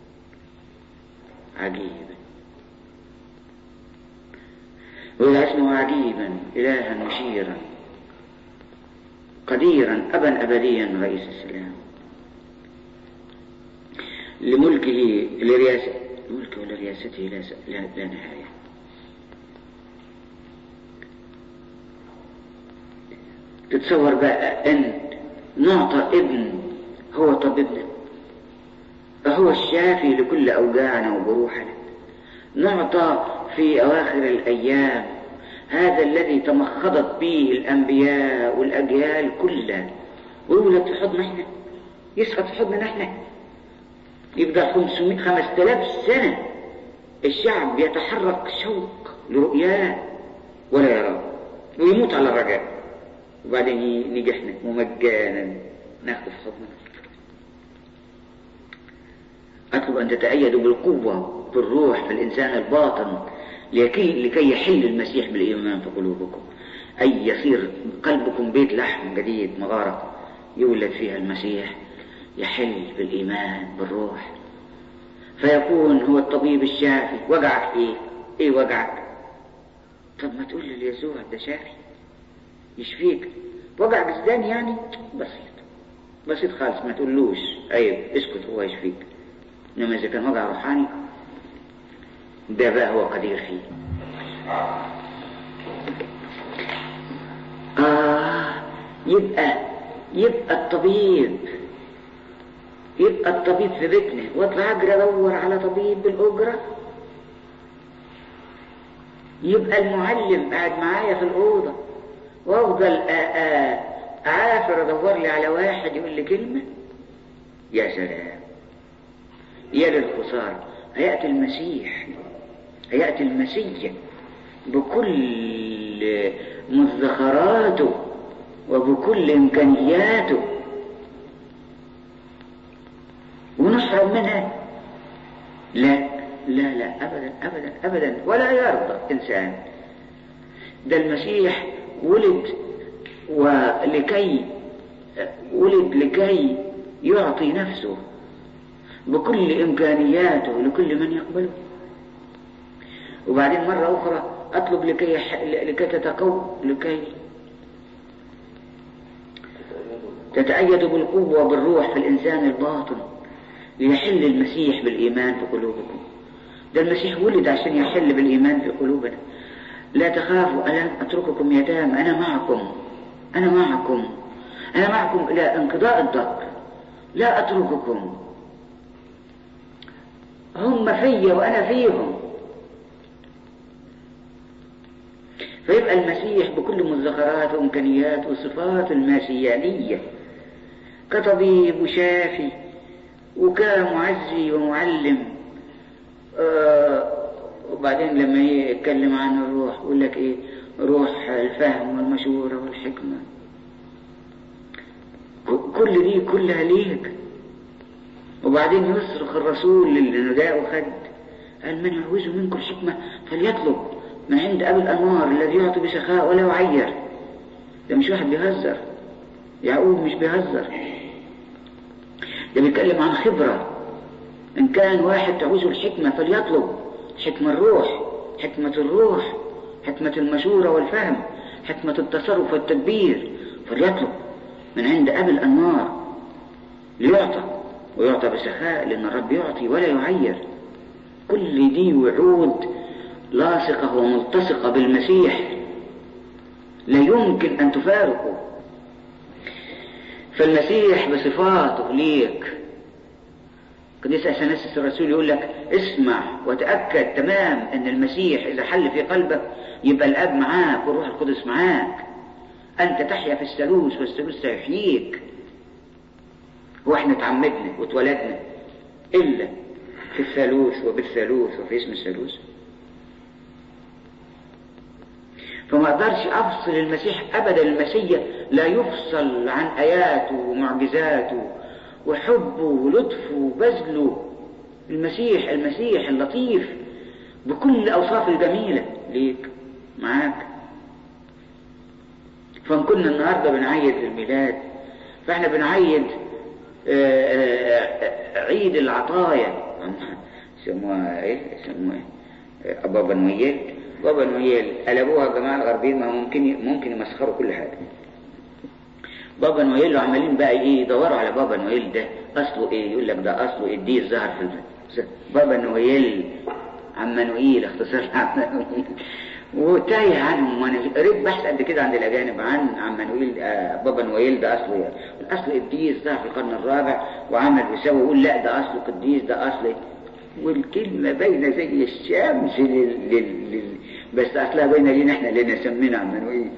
عجيبا ويدعى اسمه عجيبا إلها مشيرا قديرا أبا أبديا رئيس السلام لملكه لرياسة ملكه ولرياسته لا, لا, لا نهاية تتصور بقى أن نعطى ابن هو طبيبنا فهو الشافي لكل أوجاعنا وجروحنا نعطى في أواخر الأيام هذا الذي تمخضت به الأنبياء والأجيال كلها ويولد في حضن احنا يسقط في حضننا احنا يبقى 500 5000 سنة الشعب يتحرك شوق لرؤياه ولا يراه ويموت على الرجاء وبعدين نيجي احنا ممجانا ناخده في حضننا أطلب أن تتأيدوا بالقوة في الروح في الإنسان الباطن لكي, لكي يحل المسيح بالإيمان في قلوبكم أي يصير قلبكم بيت لحم جديد مغارة يولد فيها المسيح يحل بالإيمان بالروح فيكون هو الطبيب الشافي وجعك إيه؟ إيه وجعك؟ طب ما تقول ليسوع ده شافي يشفيك وجع جسدان يعني بسيط بسيط خالص ما تقولوش عيب اسكت هو يشفيك انما اذا كان وجع روحاني ده بقى هو قدير فيه آه يبقى يبقى الطبيب يبقى الطبيب في بيتنا واطلع اجري ادور على طبيب بالاجره يبقى المعلم قاعد معايا في الاوضه وافضل اعافر ادور لي على واحد يقول لي كلمه يا سلام يا للخساره هياتي المسيح هياتي المسيح بكل مزدخراته وبكل امكانياته ونشرب منها لا لا لا ابدا ابدا ابدا ولا يرضى انسان ده المسيح ولد ولكي ولد لكي يعطي نفسه بكل امكانياته لكل من يقبله وبعدين مرة أخرى أطلب لكي يح... لكي تتقو لكي تتأيدوا بالقوة بالروح في الإنسان الباطن ليحل المسيح بالإيمان في قلوبكم ده المسيح ولد عشان يحل بالإيمان في قلوبنا لا تخافوا ألن أترككم يتام أنا معكم أنا معكم أنا معكم إلى انقضاء الدهر لا أترككم هم في وأنا فيهم فيبقى المسيح بكل مزدخراته وإمكانياته وصفاته الماسيانية كطبيب وشافي وكمعزي ومعلم آه وبعدين لما يتكلم عن الروح يقول لك ايه روح الفهم والمشورة والحكمة كل دي كلها ليك وبعدين يصرخ الرسول لانه ده وخد قال من يعوز منكم الحكمة فليطلب من عند أبي الأنوار الذي يعطي بسخاء ولا يعير ده مش واحد بيهزر يعقوب مش بيهزر ده بيتكلم عن خبرة إن كان واحد تعوزه الحكمة فليطلب حكمة الروح حكمة الروح حكمة المشورة والفهم حكمة التصرف والتدبير فليطلب من عند أبي الأنوار ليعطى ويعطى بسخاء لأن الرب يعطي ولا يعير كل دي وعود لاصقة وملتصقة بالمسيح لا يمكن أن تفارقه فالمسيح بصفاته ليك قديس أثناسيس الرسول يقول لك اسمع وتأكد تمام أن المسيح إذا حل في قلبك يبقى الأب معاك والروح القدس معاك أنت تحيا في الثالوث والثالوث سيحييك وإحنا اتعمدنا واتولدنا إلا في الثالوث وبالثالوث وفي اسم الثالوث فما اقدرش افصل المسيح ابدا المسيح لا يفصل عن اياته ومعجزاته وحبه ولطفه وبذله المسيح المسيح اللطيف بكل اوصافه الجميله ليك معاك فان كنا النهارده بنعيد الميلاد فاحنا بنعيد عيد العطايا يسموها ايه يسموها ايه بابا نويل بابا نويل قلبوها الجماعة الغربيين ما ممكن ممكن يمسخروا كل حاجة بابا نويل عمالين بقى ايه يدوروا على بابا نويل ده اصله ايه يقول لك ده اصله الدير ظهر في الفن. بابا نويل عم نويل اختصار عم نويل وتايه عنهم وانا قريت بحث قد كده عند الاجانب عن عم نويل آه بابا نويل ده اصله يعني. الاصل القديس ظهر في القرن الرابع وعمل ويسوي يقول لا ده اصله قديس ده اصل والكلمة باينة زي الشمس لل... لل... لل... بس أصلها باينة لينا احنا اللي نسمينا عمانويل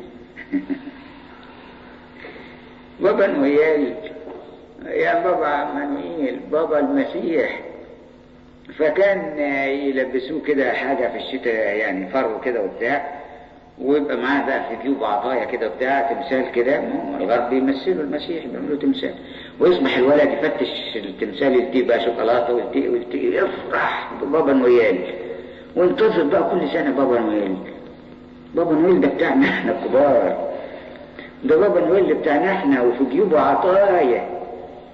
بابا نويل يا بابا عمانويل بابا المسيح فكان يلبسوه كده حاجة في الشتاء يعني فرو كده وبتاع ويبقى معاه بقى في جيوب عطايا كده وبتاع تمثال كده الغرب بيمثلوا المسيح بيعملوا تمثال ويصبح الولد يفتش التمثال يديه بقى شوكولاته ويديه ويديه يفرح ببابا نويل وينتظر بقى كل سنه بابا نويل بابا نويل ده بتاعنا احنا الكبار ده بابا نويل بتاعنا احنا وفي جيوبه عطايا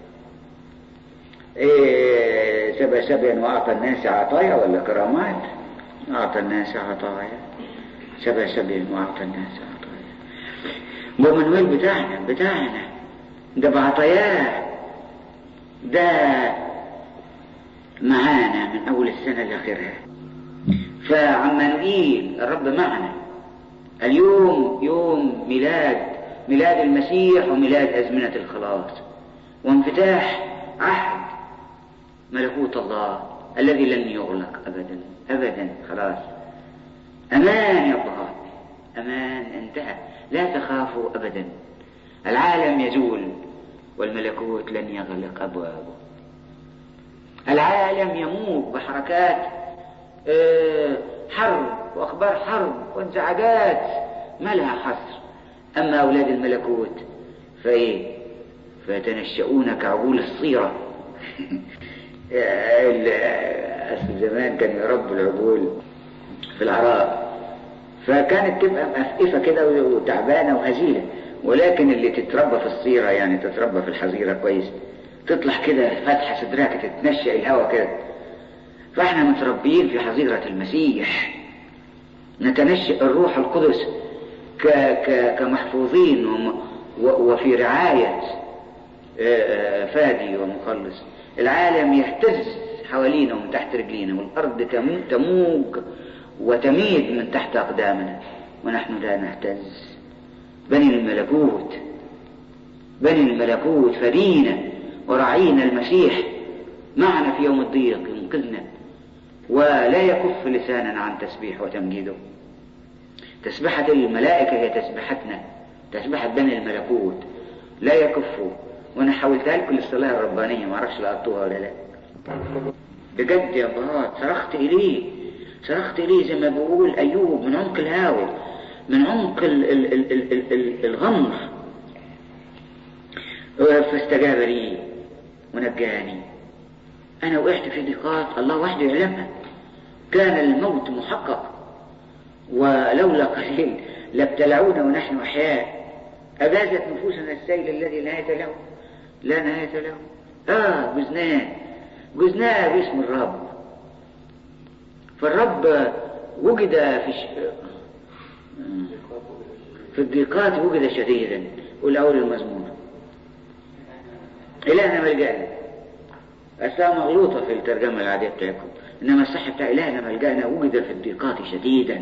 إيه سبا سبا واعطى الناس عطايا ولا كرامات اعطى الناس عطايا سبع سبع وأعطى الناس عطايا بابا نويل بتاعنا بتاعنا ده بعطاياه ده معانا من أول السنة لآخرها فعمانوئيل الرب معنا اليوم يوم ميلاد ميلاد المسيح وميلاد أزمنة الخلاص وانفتاح عهد ملكوت الله الذي لن يغلق أبدا أبدا خلاص أمان يا أبهات أمان انتهى لا تخافوا أبدا العالم يزول والملكوت لن يغلق أبوابه العالم يموج بحركات آه، حرب وأخبار حرب وانزعاجات ما لها حصر أما أولاد الملكوت فإيه فيتنشؤون كعقول الصيرة أصل زمان كان يربوا العقول في العراء فكانت تبقى مقفقفة كده وتعبانة وهزيلة ولكن اللي تتربى في الصيرة يعني تتربى في الحظيرة كويس تطلع كده فاتحة صدرها كده تتنشأ الهوا كده فاحنا متربيين في حظيرة المسيح نتنشأ الروح القدس ك ك كمحفوظين وم وفي رعاية فادي ومخلص العالم يهتز حوالينا ومن تحت رجلينا والأرض تموج وتميد من تحت أقدامنا ونحن لا نهتز بني الملكوت بني الملكوت فرينا ورعينا المسيح معنا في يوم الضيق ينقذنا ولا يكف لسانا عن تسبيح وتمجيده تسبحة الملائكة هي تسبحتنا تسبحة بني الملكوت لا يكفوا وانا حاولتها لكم للصلاة الربانية ما اعرفش لقطوها ولا لا بجد يا ابهات صرخت اليه صرخت اليه زي ما بيقول ايوب من عمق الهاوي من عمق ال ال ال ال ال ال الغمر فاستجاب لي ونجاني انا وقعت في ضيقات الله وحده يعلمها كان الموت محقق ولولا قليل لابتلعونا ونحن احياء أجازت نفوسنا السيل الذي لا نهاية له لا نهاية له آه جزناه جزناه باسم الرب فالرب وجد في ش... في الضيقات وجد شديدا والأول المزمور إلهنا ملجأنا أسلام مغلوطة في الترجمة العادية بتاعكم إنما الصح بتاع إلهنا ملجأنا وجد في الضيقات شديدا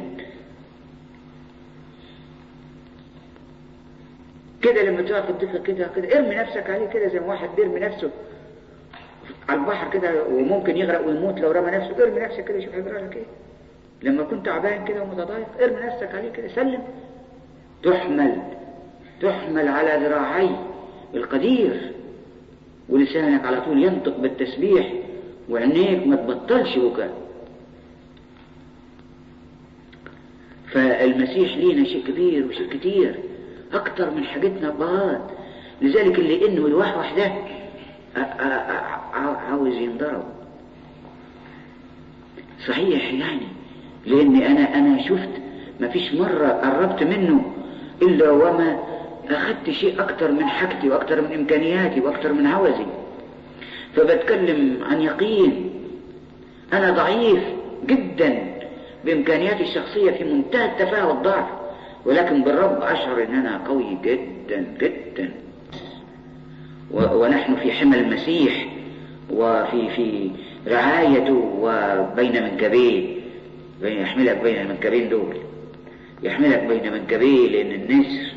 كده لما تقع في الضيقة كده كده ارمي نفسك عليه كده زي ما واحد بيرمي نفسه على البحر كده وممكن يغرق ويموت لو رمى نفسه ارمي نفسك كده شوف هيجرى لك ايه لما كنت تعبان كده ومتضايق ارمي نفسك عليه كده سلم تحمل تحمل على ذراعي القدير ولسانك على طول ينطق بالتسبيح وعينيك ما تبطلش بكاء فالمسيح لينا شيء كبير وشيء كتير أكتر من حاجتنا بعض لذلك اللي إنه الوحوح ده عاوز ينضرب صحيح يعني لأني أنا أنا شفت ما فيش مرة قربت منه إلا وما أخذت شيء أكتر من حاجتي وأكتر من إمكانياتي وأكتر من عوزي فبتكلم عن يقين أنا ضعيف جدا بإمكانياتي الشخصية في منتهى التفاهة والضعف ولكن بالرب أشعر أن أنا قوي جدا جدا ونحن في حمى المسيح وفي في رعايته وبين منكبيه يحملك بين المنكبين دول يحملك بين منكبيه لأن النسر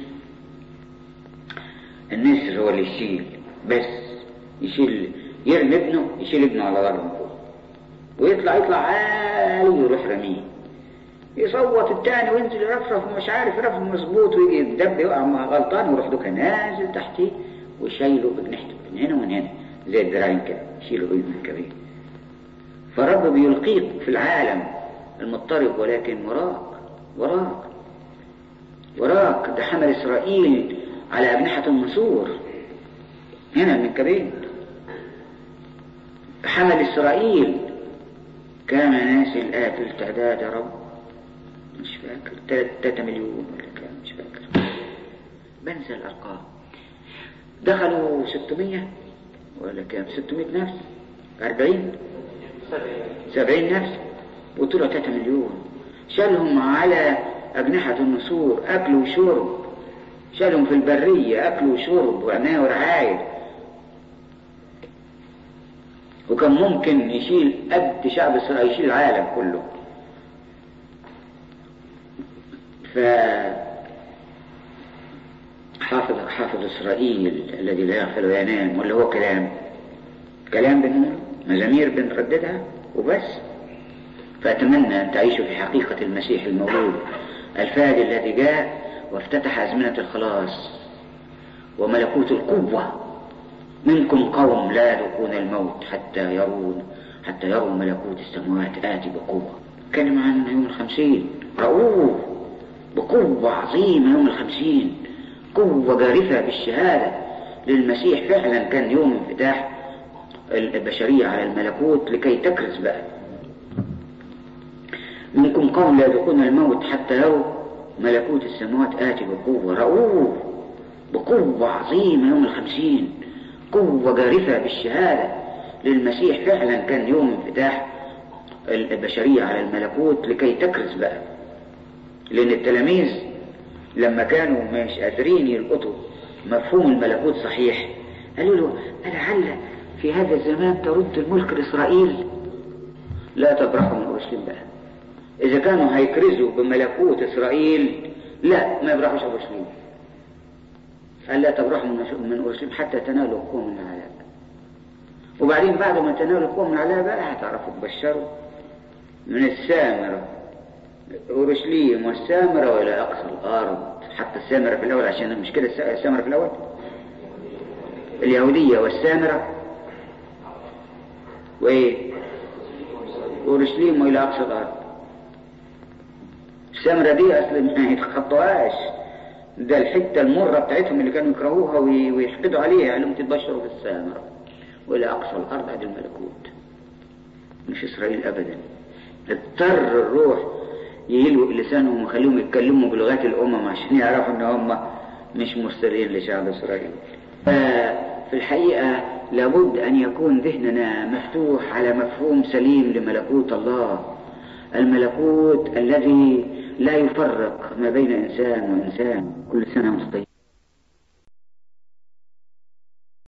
النسر هو اللي يشيل بس يشيل يرمي ابنه يشيل ابنه على ظهره فوق ويطلع يطلع عالي ويروح رميه يصوت التاني وينزل يرفرف ومش عارف يرفرف مظبوط ويجي يدب يقع مع غلطان ويروح دوكا نازل تحتيه وشايله بجنحته من هنا ومن هنا زي الدراعين كده يشيله بإذن الكبير فرب بيلقيك في العالم المضطرب ولكن وراك وراك وراك ده حمل إسرائيل على أجنحة النسور هنا من كبير حمل إسرائيل كان ناسي الآكل تعداد يا رب مش فاكر تلاتة مليون ولا كام مش فاكر بنسى الأرقام دخلوا ستمية ولا كام ستمية نفس أربعين سبعين نفس وطلعوا تلاتة مليون شالهم على أجنحة النسور أكل وشرب شالهم في البرية أكل وشرب وعناية ورعاية وكان ممكن يشيل قد شعب إسرائيل يشيل العالم كله ف حافظ حافظ إسرائيل الذي لا يغفل وينام ولا هو كلام كلام بنقول مزامير بنرددها وبس فأتمنى أن تعيشوا في حقيقة المسيح المولود الفادي الذي جاء وافتتح أزمنة الخلاص وملكوت القوة منكم قوم لا يذوقون الموت حتى يرون حتى يروا ملكوت السماوات آتي بقوة كلمة عن يوم الخمسين رؤوف بقوة عظيمة يوم الخمسين قوة جارفة بالشهادة للمسيح فعلا كان يوم انفتاح البشرية على الملكوت لكي تكرز بقى منكم قوم لا يذوقون الموت حتى يروا ملكوت السماوات آتي بقوة رؤوف بقوة عظيمة يوم الخمسين قوة جارفة بالشهادة للمسيح فعلا كان يوم انفتاح البشرية على الملكوت لكي تكرز بقى لأن التلاميذ لما كانوا مش قادرين يلقطوا مفهوم الملكوت صحيح قالوا له ألعل في هذا الزمان ترد الملك لإسرائيل لا تبرحوا من أورشليم بقى إذا كانوا هيكرزوا بملكوت إسرائيل لا ما يبرحوش أورشليم قال لا تبرحوا من أورشليم حتى تنالوا قوة من العلاء وبعدين بعد ما تنالوا قوة من العلاء بقى هتعرفوا تبشروا من السامرة أورشليم والسامرة وإلى أقصى الأرض حتى السامرة في الأول عشان مش كده السامرة في الأول اليهودية والسامرة وإيه أورشليم وإلى أقصى الأرض السامرة دي أصلا ما يتخطوهاش ده الحتة المرة بتاعتهم اللي كانوا يكرهوها ويحقدوا عليها علم تتبشروا في السامرة وإلى أقصى الأرض هذا الملكوت مش إسرائيل أبدا اضطر الروح يلوق لسانهم ويخليهم يتكلموا بلغات الأمم عشان يعرفوا إن هم مش مرسلين لشعب إسرائيل في الحقيقة لابد أن يكون ذهننا مفتوح على مفهوم سليم لملكوت الله الملكوت الذي لا يفرق ما بين إنسان وإنسان كل سنة وانتم